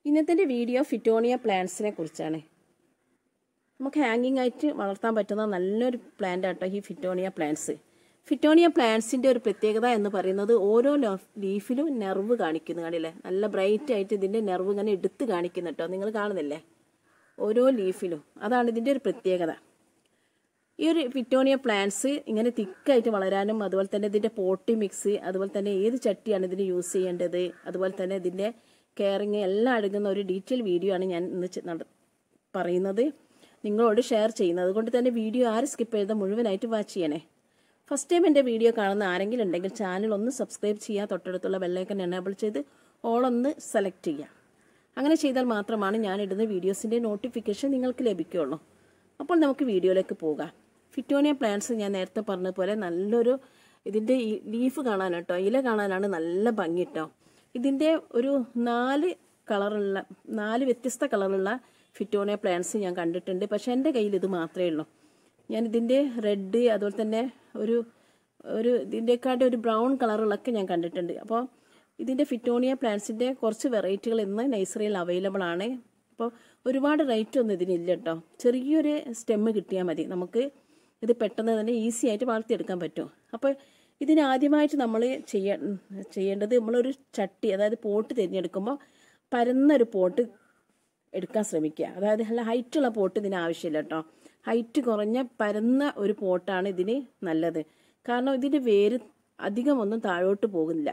ഇന്നത്തെ video fittonia പ്ലാന്റ്സിനെ കുറിച്ചാണ് നമുക്ക് ഹാങ്ങിങ് ആയിട്ട് വളർത്താൻ പറ്റുന്ന നല്ലൊരു പ്ലാന്റ് ആട്ടോ ഈ ഫിറ്റോണിയ പ്ലാന്റ്സ് ഫിറ്റോണിയ പ്ലാന്റ്സിന്റെ ഒരു പ്രത്യേകത എന്ന് പറയുന്നത് ഓരോ ലീഫിലും നെർവ് കാണിക്കുന്നു കാണില്ലേ നല്ല ബ്രൈറ്റ് ആയിട്ട് ഇതിന്റെ നെർവ് ഇങ്ങനെ എടുത്ത് കാണിക്കുന്നു കേട്ടോ നിങ്ങൾ കാണുന്നില്ലേ ഓരോ ലീഫിലും അതാണ് ഇതിന്റെ ഒരു പ്രത്യേകത ഈ ഒരു ഫിറ്റോണിയ പ്ലാന്റ്സ് ഇങ്ങനെ തിക്കായിട്ട് വളരാനും അതുപോലെ തന്നെ ഇതിന്റെ പോട്ടി മിക്സ് അതുപോലെ തന്നെ ഏത് ചട്ടിയാണ് ഇതിന് യൂസ് ചെയ്യേണ്ടത് അതുപോലെ തന്നെ ഇതിന്റെ കെയറിങ് എല്ലാം അടങ്ങുന്ന ഒരു ഡീറ്റെയിൽ വീഡിയോ ആണ് ഞാൻ ഇന്ന് ചെ- നട- പറയുന്നത് നിങ്ങളോട് ഷെയർ ചെയ്യുന്നത് അതുകൊണ്ട് തന്നെ വീഡിയോ ആരും സ്കിപ്പ് ചെയ്താൽ മുഴുവനായിട്ട് വാച്ച് ചെയ്യണേ ഫസ്റ്റ് ടൈം എൻ്റെ വീഡിയോ കാണുന്ന ആരെങ്കിലും ഉണ്ടെങ്കിൽ ചാനൽ ഒന്ന് സബ്സ്ക്രൈബ് ചെയ്യുക തൊട്ടടുത്തുള്ള ബെല്ലൈക്കൻ എനേബിൾ ചെയ്ത് ഓൾ ഒന്ന് സെലക്ട് ചെയ്യുക അങ്ങനെ ചെയ്താൽ മാത്രമാണ് ഞാൻ ഇടുന്ന വീഡിയോസിൻ്റെ നോട്ടിഫിക്കേഷൻ നിങ്ങൾക്ക് ലഭിക്കുകയുള്ളൂ അപ്പോൾ നമുക്ക് വീഡിയോയിലേക്ക് പോകാം ഫിറ്റോണിയ പ്ലാന്റ്സ് ഞാൻ നേരത്തെ പറഞ്ഞതുപോലെ നല്ലൊരു ഇതിൻ്റെ ഈ ലീഫ് കാണാൻ കേട്ടോ ഇല കാണാനാണ് നല്ല ഭംഗി കേട്ടോ ഇതിൻ്റെ ഒരു നാല് കളറുള്ള നാല് വ്യത്യസ്ത കളറുള്ള ഫിറ്റോണിയ പ്ലാന്റ്സ് ഞാൻ കണ്ടിട്ടുണ്ട് പക്ഷേ എൻ്റെ കയ്യിൽ ഇത് മാത്രമേ ഉള്ളൂ ഞാൻ ഇതിൻ്റെ റെഡ് അതുപോലെ തന്നെ ഒരു ഒരു ഇതിൻ്റെക്കാട്ട് ഒരു ബ്രൗൺ കളറുകളൊക്കെ ഞാൻ കണ്ടിട്ടുണ്ട് അപ്പോൾ ഇതിൻ്റെ ഫിറ്റോണിയ പ്ലാന്റ്സിൻ്റെ കുറച്ച് വെറൈറ്റികൾ ഇന്ന് നഴ്സറിയിൽ അവൈലബിൾ ആണ് അപ്പോൾ ഒരുപാട് റേറ്റ് ഒന്നും ഇതിനില്ല കേട്ടോ ചെറിയൊരു സ്റ്റെമ്മ് കിട്ടിയാൽ മതി നമുക്ക് ഇത് പെട്ടെന്ന് തന്നെ ഈസി ആയിട്ട് വളർത്തിയെടുക്കാൻ പറ്റും അപ്പോൾ ഇതിന് ആദ്യമായിട്ട് നമ്മൾ ചെയ്യ ചെയ്യേണ്ടത് നമ്മളൊരു ചട്ടി അതായത് പോട്ട് തിരഞ്ഞെടുക്കുമ്പോൾ പരന്നൊരു പോട്ട് എടുക്കാൻ ശ്രമിക്കുക അതായത് നല്ല ഹൈറ്റുള്ള പോട്ട് ഇതിന് ആവശ്യമില്ല കേട്ടോ ഹൈറ്റ് കുറഞ്ഞ പരന്ന ഒരു പോട്ടാണ് ഇതിന് നല്ലത് കാരണം ഇതിൻ്റെ വേര് അധികം ഒന്നും താഴോട്ട് പോകുന്നില്ല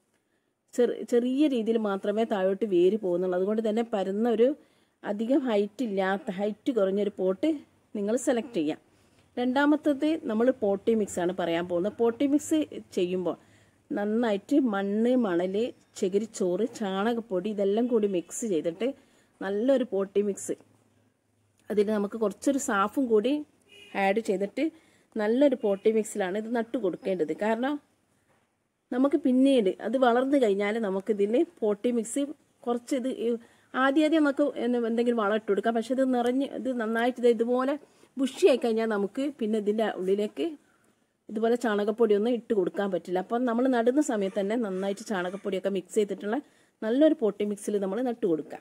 ചെറു ചെറിയ രീതിയിൽ മാത്രമേ താഴോട്ട് വേര് പോകുന്നുള്ളൂ അതുകൊണ്ട് തന്നെ പരന്ന ഒരു അധികം ഹൈറ്റ് ഇല്ലാത്ത ഹൈറ്റ് കുറഞ്ഞൊരു പോട്ട് നിങ്ങൾ സെലക്ട് ചെയ്യാം രണ്ടാമത്തത് നമ്മൾ പോട്ടി മിക്സ് ആണ് പറയാൻ പോകുന്നത് പോട്ടി മിക്സ് ചെയ്യുമ്പോൾ നന്നായിട്ട് മണ്ണ് മണല് ചകിരിച്ചോറ് ചാണകപ്പൊടി ഇതെല്ലാം കൂടി മിക്സ് ചെയ്തിട്ട് നല്ലൊരു പോട്ടി മിക്സ് അതിൽ നമുക്ക് കുറച്ചൊരു സാഫും കൂടി ആഡ് ചെയ്തിട്ട് നല്ലൊരു പോട്ടി മിക്സിലാണ് ഇത് നട്ടു കൊടുക്കേണ്ടത് കാരണം നമുക്ക് പിന്നീട് അത് വളർന്നു കഴിഞ്ഞാൽ നമുക്ക് ഇതിന് പോട്ടി മിക്സ് കുറച്ച് ഇത് ഈ ആദ്യം ആദ്യം നമുക്ക് എന്ന് എന്തെങ്കിലും വളം ഇട്ട് കൊടുക്കാം പക്ഷെ ഇത് നിറഞ്ഞ് ഇത് നന്നായിട്ട് ഇത് ഇതുപോലെ ബുഷിയായി കഴിഞ്ഞാൽ നമുക്ക് പിന്നെ ഇതിൻ്റെ ഉള്ളിലേക്ക് ഇതുപോലെ ചാണകപ്പൊടി ഒന്നും ഇട്ട് കൊടുക്കാൻ പറ്റില്ല അപ്പം നമ്മൾ നടുന്ന സമയത്ത് തന്നെ നന്നായിട്ട് ചാണകപ്പൊടിയൊക്കെ മിക്സ് ചെയ്തിട്ടുള്ള നല്ലൊരു പോട്ടി മിക്സിൽ നമ്മൾ നട്ടു കൊടുക്കാം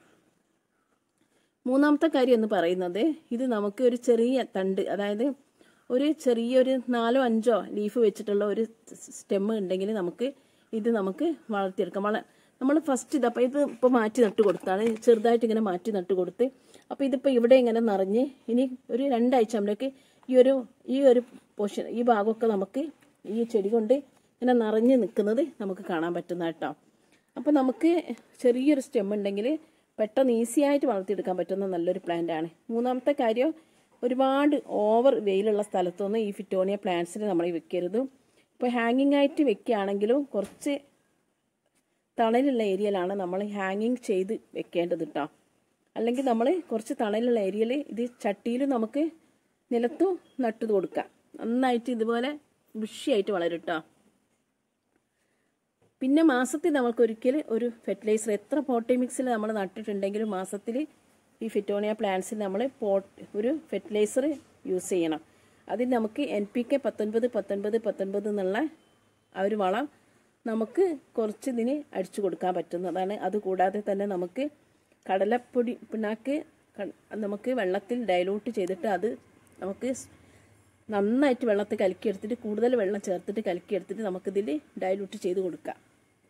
മൂന്നാമത്തെ കാര്യം എന്ന് പറയുന്നത് ഇത് നമുക്ക് ഒരു ചെറിയ തണ്ട് അതായത് ഒരു ചെറിയൊരു നാലോ അഞ്ചോ ലീഫ് വെച്ചിട്ടുള്ള ഒരു സ്റ്റെമ്മ് ഉണ്ടെങ്കിൽ നമുക്ക് ഇത് നമുക്ക് വളർത്തിയെടുക്കാം വള നമ്മൾ ഫസ്റ്റ് ഇതപ്പോൾ ഇത് ഇപ്പോൾ മാറ്റി നട്ട് കൊടുത്താണ് ചെറുതായിട്ട് ഇങ്ങനെ മാറ്റി നട്ട് കൊടുത്ത് അപ്പോൾ ഇതിപ്പോൾ ഇവിടെ ഇങ്ങനെ നിറഞ്ഞ് ഇനി ഒരു രണ്ടാഴ്ച ആകുമ്പോഴേക്ക് ഈ ഒരു ഈ ഒരു പോർഷൻ ഈ ഭാഗമൊക്കെ നമുക്ക് ഈ ചെടി കൊണ്ട് ഇങ്ങനെ നിറഞ്ഞ് നിൽക്കുന്നത് നമുക്ക് കാണാൻ പറ്റുന്ന കേട്ടോ അപ്പോൾ നമുക്ക് ചെറിയൊരു സ്റ്റെം ഉണ്ടെങ്കിൽ പെട്ടെന്ന് ഈസി ആയിട്ട് വളർത്തിയെടുക്കാൻ പറ്റുന്ന നല്ലൊരു പ്ലാന്റ് ആണ് മൂന്നാമത്തെ കാര്യം ഒരുപാട് ഓവർ വെയിലുള്ള സ്ഥലത്തൊന്നും ഈ ഫിറ്റോണിയ പ്ലാന്റ്സിന് നമ്മൾ വെക്കരുത് ഇപ്പോൾ ഹാങ്ങിങ് ആയിട്ട് വെക്കുകയാണെങ്കിലും കുറച്ച് തണലുള്ള ഏരിയയിലാണ് നമ്മൾ ഹാങ്ങിങ് ചെയ്ത് വെക്കേണ്ടത് കേട്ടോ അല്ലെങ്കിൽ നമ്മൾ കുറച്ച് തണലുള്ള ഏരിയയിൽ ഇത് ചട്ടിയിൽ നമുക്ക് നിലത്തും നട്ടു കൊടുക്കാം നന്നായിട്ട് ഇതുപോലെ ബുഷിയായിട്ട് വളരും കേട്ടോ പിന്നെ മാസത്തിൽ നമുക്ക് ഒരിക്കൽ ഒരു ഫെർട്ടിലൈസർ എത്ര പോട്ടി മിക്സിൽ നമ്മൾ നട്ടിട്ടുണ്ടെങ്കിലും മാസത്തിൽ ഈ ഫിറ്റോണിയ പ്ലാന്റ്സിൽ നമ്മൾ പോട്ട് ഒരു ഫെർട്ടിലൈസർ യൂസ് ചെയ്യണം അതിന് നമുക്ക് എൻ പി കെ പത്തൊൻപത് പത്തൊൻപത് പത്തൊൻപത് എന്നുള്ള ആ ഒരു വളം നമുക്ക് കുറച്ച് ഇതിന് അടിച്ചു കൊടുക്കാൻ പറ്റുന്നതാണ് അതുകൂടാതെ തന്നെ നമുക്ക് കടലപ്പൊടി പിണ്ണാക്ക് ക- നമുക്ക് വെള്ളത്തിൽ ഡൈലൂട്ട് ചെയ്തിട്ട് അത് നമുക്ക് സ് നന്നായിട്ട് വെള്ളത്തിൽ കലക്കിയെടുത്തിട്ട് കൂടുതൽ വെള്ളം ചേർത്തിട്ട് കലക്കിയെടുത്തിട്ട് നമുക്കിതിൽ ഡൈലൂട്ട് ചെയ്ത് കൊടുക്കാം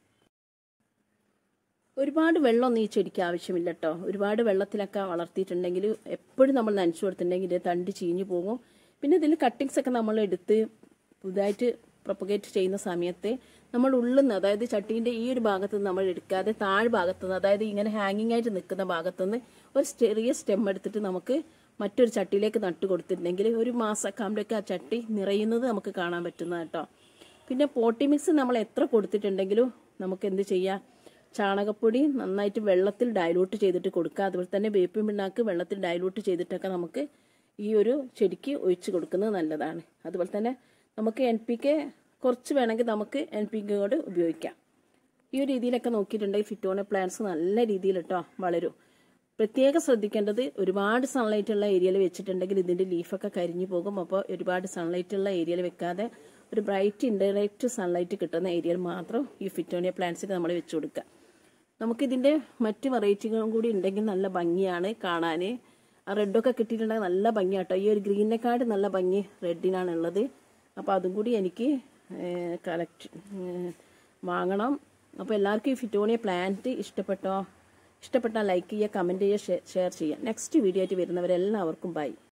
ഒരുപാട് വെള്ളമൊന്നും ഈ ചെടിക്ക് ആവശ്യമില്ല കേട്ടോ ഒരുപാട് വെള്ളത്തിലൊക്കെ വളർത്തിയിട്ടുണ്ടെങ്കിൽ എപ്പോഴും നമ്മൾ നനച്ചു കൊടുത്തിട്ടുണ്ടെങ്കിൽ ഇത് തണ്ട് ചീഞ്ഞു പോകും പിന്നെ ഇതിൽ കട്ടിങ്സ് ഒക്കെ നമ്മൾ എടുത്ത് പുതുതായിട്ട് പ്രൊപ്പഗേറ്റ് ചെയ്യുന്ന സമയത്ത് നമ്മൾ ഉള്ളിൽ നിന്ന് അതായത് ചട്ടീൻ്റെ ഈ ഒരു ഭാഗത്ത് നിന്ന് നമ്മൾ എടുക്കാതെ താഴ് ഭാഗത്ത് നിന്ന് അതായത് ഇങ്ങനെ ഹാങ്ങിങ് ആയിട്ട് നിൽക്കുന്ന ഭാഗത്ത് നിന്ന് ഒരു ചെറിയ സ്റ്റെം എടുത്തിട്ട് നമുക്ക് മറ്റൊരു ചട്ടിയിലേക്ക് നട്ടു കൊടുത്തിട്ടുണ്ടെങ്കിൽ ഒരു മാസമൊക്കെ ആകുമ്പോഴേക്ക് ആ ചട്ടി നിറയുന്നത് നമുക്ക് കാണാൻ പറ്റുന്ന കേട്ടോ പിന്നെ പോട്ടി മിക്സ് നമ്മൾ എത്ര കൊടുത്തിട്ടുണ്ടെങ്കിലും നമുക്ക് എന്ത് ചെയ്യാം ചാണകപ്പൊടി നന്നായിട്ട് വെള്ളത്തിൽ ഡൈലൂട്ട് ചെയ്തിട്ട് കൊടുക്കുക അതുപോലെ തന്നെ വേപ്പിൻ പിണ്ണാക്ക് വെള്ളത്തിൽ ഡൈലൂട്ട് ചെയ്തിട്ടൊക്കെ നമുക്ക് ഈ ഒരു ചെടിക്ക് ഒഴിച്ച് കൊടുക്കുന്നത് നല്ലതാണ് അതുപോലെ തന്നെ നമുക്ക് എൻ പി കെ കുറച്ച് വേണമെങ്കിൽ നമുക്ക് എൻ പി കെ കൂടെ ഉപയോഗിക്കാം ഈ ഒരു രീതിയിലൊക്കെ നോക്കിയിട്ടുണ്ടെങ്കിൽ ഫിറ്റോണ പ്ലാന്റ്സ് നല്ല രീതിയിൽ കേട്ടോ വളരും പ്രത്യേകം ശ്രദ്ധിക്കേണ്ടത് ഒരുപാട് സൺലൈറ്റ് ഉള്ള ഏരിയയിൽ വെച്ചിട്ടുണ്ടെങ്കിൽ ഇതിന്റെ ലീഫൊക്കെ കരിഞ്ഞു പോകും അപ്പോൾ ഒരുപാട് സൺലൈറ്റ് ഉള്ള ഏരിയയിൽ വെക്കാതെ ഒരു ബ്രൈറ്റ് ഇൻഡയറക്റ്റ് സൺലൈറ്റ് കിട്ടുന്ന ഏരിയയിൽ മാത്രം ഈ ഫിറ്റോണിയ പ്ലാന്റ്സിന് നമ്മൾ വെച്ച് കൊടുക്കുക നമുക്കിതിൻ്റെ മറ്റ് വെറൈറ്റികളും കൂടി ഉണ്ടെങ്കിൽ നല്ല ഭംഗിയാണ് കാണാൻ ആ റെഡൊക്കെ കിട്ടിയിട്ടുണ്ടെങ്കിൽ നല്ല ഭംഗിയാട്ടോ ഈ ഒരു ഗ്രീനിനെക്കാട് നല്ല ഭംഗി റെഡിനാണ് ഉള്ളത് അപ്പോൾ അതും കൂടി എനിക്ക് കളക്ട് വാങ്ങണം അപ്പോൾ എല്ലാവർക്കും ഈ ഫിറ്റോണിയ പ്ലാന്റ് ഇഷ്ടപ്പെട്ടോ ഇഷ്ടപ്പെട്ടാൽ ലൈക്ക് ചെയ്യുക കമൻറ്റ് ചെയ്യുക ഷെയർ ചെയ്യുക നെക്സ്റ്റ് വീഡിയോ ആയിട്ട് വരുന്നവരെല്ലാവർക്കും ബൈ